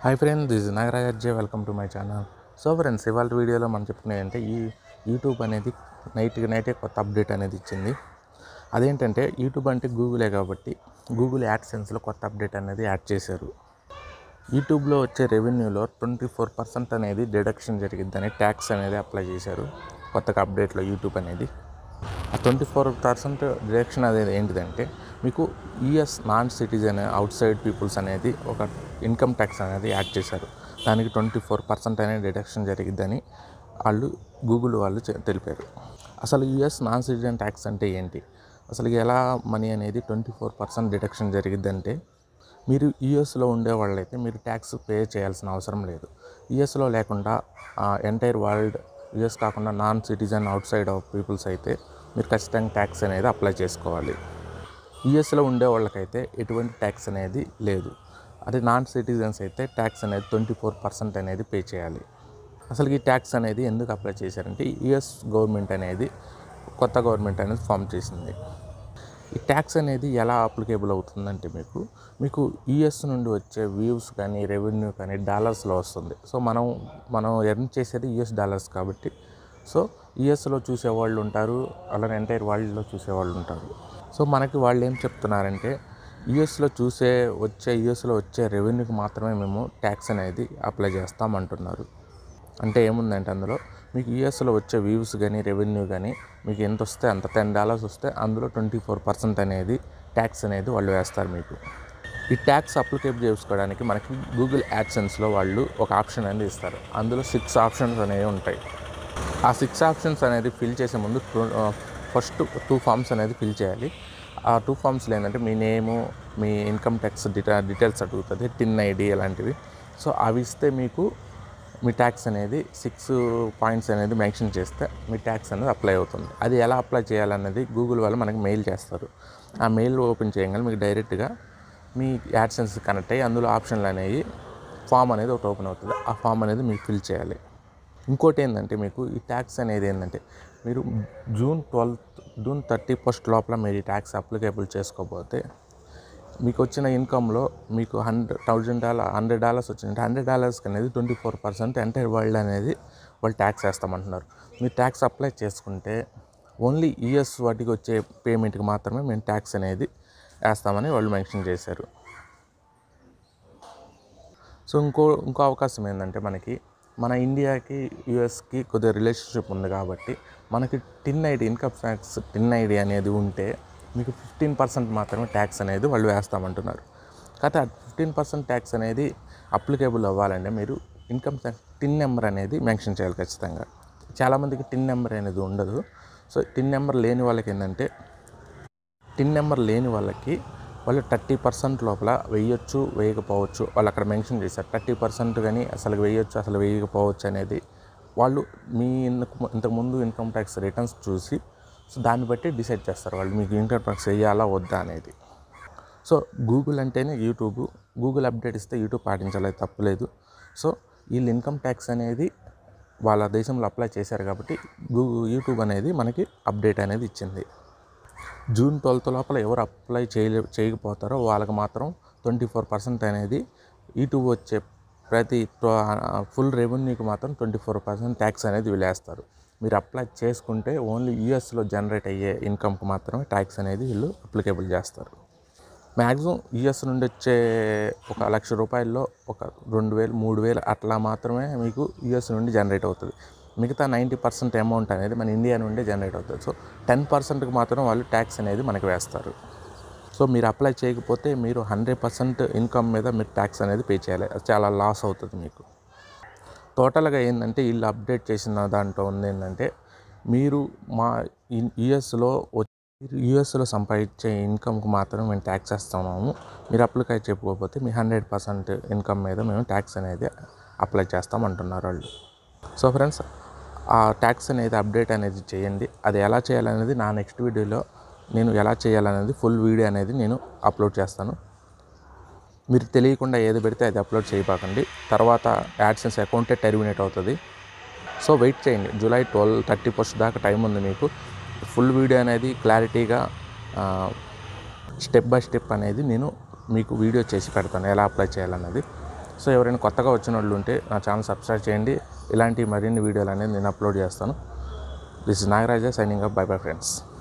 hi friends this నాగరాజే welcome to my channel so friends ఇవాళ వీడియోలో మనం చెప్పుకునేది అంటే ఈ యూట్యూబ్ అనేది నైట్కి నైటే కొత్త అప్డేట్ అనేది ఇచ్చింది అదేంటంటే యూట్యూబ్ అంటే గూగులే కాబట్టి గూగుల్ యాడ్సెన్స్లో కొత్త అప్డేట్ అనేది యాడ్ చేశారు యూట్యూబ్లో వచ్చే రెవెన్యూలో ట్వంటీ ఫోర్ పర్సెంట్ అనేది డిడక్షన్ జరిగిద్దని ట్యాక్స్ అనేది అప్లై చేశారు కొత్తగా అప్డేట్లో యూట్యూబ్ అనేది ఆ ట్వంటీ ఫోర్ పర్సెంట్ డిడక్షన్ అనేది ఏంటిదంటే మీకు US non citizen outside peoples అనేది ఒక ఇన్కమ్ ట్యాక్స్ అనేది యాడ్ చేశారు దానికి ట్వంటీ ఫోర్ పర్సెంట్ అనేది డిడక్షన్ జరిగిద్దని వాళ్ళు గూగుల్ వాళ్ళు చె- తెలిపారు అసలు యుఎస్ నాన్ సిటిజన్ ట్యాక్స్ అంటే ఏంటి అసలు ఎలా మనీ అనేది ట్వంటీ ఫోర్ పర్సెంట్ డిడక్షన్ జరిగిద్దంటే మీరు యూఎస్లో ఉండే వాళ్ళైతే మీరు ట్యాక్స్ పే చేయాల్సిన అవసరం లేదు యూఎస్లో లేకుండా ఎంటైర్ వరల్డ్ యూఎస్ కాకుండా non citizen outside of peoples అయితే మీరు ఖచ్చితంగా ట్యాక్స్ అనేది అప్లై చేసుకోవాలి యూఎస్లో ఉండే వాళ్ళకైతే ఎటువంటి ట్యాక్స్ అనేది లేదు అదే నాన్ సిటిజన్స్ అయితే ట్యాక్స్ అనేది ట్వంటీ ఫోర్ పర్సెంట్ అనేది పే చేయాలి అసలు ఈ ట్యాక్స్ అనేది ఎందుకు అప్లై చేశారంటే యుఎస్ గవర్నమెంట్ అనేది కొత్త గవర్నమెంట్ అనేది ఫామ్ చేసింది ఈ ట్యాక్స్ అనేది ఎలా అప్లికేబుల్ అవుతుందంటే మీకు మీకు యూఎస్ నుండి వచ్చే వ్యూస్ కానీ రెవెన్యూ కానీ డాలర్స్లో వస్తుంది సో మనం మనం ఎర్న్ చేసేది యూఎస్ డాలర్స్ కాబట్టి సో యూఎస్లో చూసేవాళ్ళు ఉంటారు అలానే ఎంటైర్ వరల్డ్లో చూసేవాళ్ళు ఉంటారు సో మనకి వాళ్ళు ఏం చెప్తున్నారంటే యూఎస్లో చూసే వచ్చే యూఎస్లో వచ్చే రెవెన్యూకి మాత్రమే మేము ట్యాక్స్ అనేది అప్లై చేస్తామంటున్నారు అంటే ఏముందంటే అందులో మీకు యూఎస్లో వచ్చే వ్యూస్ కానీ రెవెన్యూ కానీ మీకు ఎంత వస్తే అంత టెన్ డాలర్స్ వస్తే అందులో ట్వంటీ ఫోర్ పర్సెంట్ అనేది ట్యాక్స్ అనేది వాళ్ళు వేస్తారు మీకు ఈ ట్యాక్స్ అప్లికేట్ చేసుకోవడానికి మనకి గూగుల్ యాడ్సెన్స్లో వాళ్ళు ఒక ఆప్షన్ అనేది ఇస్తారు అందులో సిక్స్ ఆప్షన్స్ అనేవి ఉంటాయి ఆ సిక్స్ ఆప్షన్స్ అనేది ఫిల్ చేసే ముందు ఫస్ట్ టూ ఫామ్స్ అనేది ఫిల్ చేయాలి ఆ టూ ఫామ్స్లో ఏంటంటే మీ నేము మీ ఇన్కమ్ ట్యాక్స్ డీటె డీటెయిల్స్ అడుగుతుంది టిన్ ఐడి అలాంటివి సో అవి ఇస్తే మీకు మీ ట్యాక్స్ అనేది సిక్స్ పాయింట్స్ అనేది మెన్షన్ చేస్తే మీ ట్యాక్స్ అనేది అప్లై అవుతుంది అది ఎలా అప్లై చేయాలనేది గూగుల్ వాళ్ళు మనకి మెయిల్ చేస్తారు ఆ మెయిల్ ఓపెన్ చేయగానే మీకు డైరెక్ట్గా మీ యాడ్సెన్స్ కనెక్ట్ అయ్యి అందులో ఆప్షన్లు అనేవి ఫామ్ అనేది ఒకటి ఓపెన్ అవుతుంది ఆ ఫామ్ అనేది మీకు ఫిల్ చేయాలి ఇంకోటి ఏంటంటే మీకు ఈ ట్యాక్స్ అనేది ఏంటంటే మీరు June twelfth June thirty first లోపల మీరు ఈ ట్యాక్స్ అప్లికేబుల్ చేసుకోకపోతే మీకు వచ్చిన ఇన్కంలో మీకు hundred thousand dollar hundred dollars వచ్చిందంటే హండ్రెడ్ డాలర్స్కి అనేది twenty four percent entire world అనేది వాళ్ళు ట్యాక్స్ వేస్తామంటున్నారు మీరు ట్యాక్స్ అప్లై చేసుకుంటే ఓన్లీ యూఎస్ వాటికి వచ్చే పేమెంట్కి మాత్రమే మేము ట్యాక్స్ అనేది వేస్తామని వాళ్ళు మెన్షన్ చేశారు సో ఇంకో ఇంకో అవకాశం ఏంటంటే మనకి మన ఇండియాకి యుఎస్కి కొద్దిగా రిలేషన్షిప్ ఉంది కాబట్టి మనకి TIN ID income tax TIN ID అనేది ఉంటే మీకు ఫిఫ్టీన్ పర్సెంట్ మాత్రమే ట్యాక్స్ అనేది వాళ్ళు వేస్తామంటున్నారు కాబట్టి ఆ ఫిఫ్టీన్ పర్సెంట్ ట్యాక్స్ అనేది అప్లికేబుల్ అవ్వాలంటే మీరు ఇన్కమ్ ట్యాక్స్ టిన్ నెంబర్ అనేది మెన్షన్ చేయాలి ఖచ్చితంగా చాలామందికి టిన్ నెంబర్ అనేది ఉండదు సో టిన్ నెంబర్ లేని వాళ్ళకి ఏంటంటే టిన్ నెంబర్ లేని వాళ్ళకి వాళ్ళు థర్టీ పర్సెంట్ లోపల వేయొచ్చు వేయకపోవచ్చు వాళ్ళు అక్కడ మెన్షన్ చేశారు థర్టీ పర్సెంట్ కానీ అసలు వేయొచ్చు అసలు వేయకపోవచ్చు అనేది వాళ్ళు మీ ఇంతకు ఇంతకుముందు ఇన్కమ్ ట్యాక్స్ రిటర్న్స్ చూసి సో దాన్ని బట్టి డిసైడ్ చేస్తారు వాళ్ళు మీకు ఇన్కమ్ ట్యాక్స్ వేయాలా వద్దా అనేది సో గూగుల్ అంటేనే యూట్యూబ్ గూగుల్ అప్డేట్ ఇస్తే యూట్యూబ్ పాటించాలి అది తప్పులేదు సో వీళ్ళు ఇన్కమ్ ట్యాక్స్ అనేది వాళ్ళ దేశంలో అప్లై చేశారు కాబట్టి గూగుల్ యూట్యూబ్ అనేది మనకి అప్డేట్ అనేది ఇచ్చింది జూన్ ట్వెల్త్ లోపల ఎవరు అప్లై చేయలే చేయకపోతారో వాళ్ళకి మాత్రం ట్వంటీ ఫోర్ పర్సెంట్ అనేది యూట్యూబ్ వచ్చే ప్రతి ఫుల్ రెవెన్యూకి మాత్రం ట్వంటీ ఫోర్ పర్సెంట్ ట్యాక్స్ అనేది వీళ్ళేస్తారు మీరు అప్లై చేసుకుంటే ఓన్లీ యూఎస్లో జనరేట్ అయ్యే ఇన్కమ్కి మాత్రమే ట్యాక్స్ అనేది వీళ్ళు అప్లికేబుల్ చేస్తారు మ్యాక్సిమం యూఎస్ నుండి వచ్చే ఒక లక్ష రూపాయల్లో ఒక రెండు వేలు మూడు వేలు అట్లా మాత్రమే మీకు యూఎస్ నుండి జనరేట్ అవుతుంది మిగతా నైంటీ పర్సెంట్ అమౌంట్ అనేది మన ఇండియా నుండే జనరేట్ అవుతుంది సో టెన్ పర్సెంట్కి మాత్రం వాళ్ళు ట్యాక్స్ అనేది మనకి వేస్తారు సో మీరు అప్లై చేయకపోతే మీరు హండ్రెడ్ పర్సెంట్ ఇన్కమ్ మీద మీరు ట్యాక్స్ అనేది పే చేయాలి అది చాలా లాస్ అవుతుంది మీకు టోటల్గా ఏంటంటే వీళ్ళు అప్డేట్ చేసిన దాంట్లో ఉంది ఏంటంటే మీరు మా యుఎస్లో మీరు యూఎస్లో సంపాదించే ఇన్కమ్కి మాత్రం మేము ట్యాక్స్ వేస్తున్నాము మీరు అప్లికై చెప్పుకోకపోతే మీ హండ్రెడ్ పర్సెంట్ ఇన్కమ్ మీద మేము ట్యాక్స్ అనేది అప్లై చేస్తాం అంటున్నారు వాళ్ళు సో ఫ్రెండ్స్ ఆ ట్యాక్స్ అనేది అప్డేట్ అనేది చేయండి అది ఎలా చేయాలనేది నా నెక్స్ట్ వీడియోలో నేను ఎలా చేయాలనేది ఫుల్ వీడియో అనేది నేను అప్లోడ్ చేస్తాను మీరు తెలియకుండా ఏది పెడితే అది అప్లోడ్ చేయబాకండి తర్వాత యాడ్సెన్స్ అకౌంటే టెర్మినేట్ అవుతుంది సో వెయిట్ చేయండి జూలై ట్వెల్వ్ థర్టీ ఫస్ట్ దాకా టైం ఉంది మీకు ఫుల్ వీడియో అనేది క్లారిటీగా స్టెప్ బై స్టెప్ అనేది నేను మీకు వీడియో చేసి పెడతాను ఎలా అప్లై చేయాలన్నది సో ఎవరైనా కొత్తగా వచ్చిన వాళ్ళు ఉంటే నా ఛానల్ సబ్స్క్రైబ్ చేయండి ఇలాంటి మరిన్ని వీడియోలు అనేది నేను అప్లోడ్ చేస్తాను this is Nagaraj signing up bye bye friends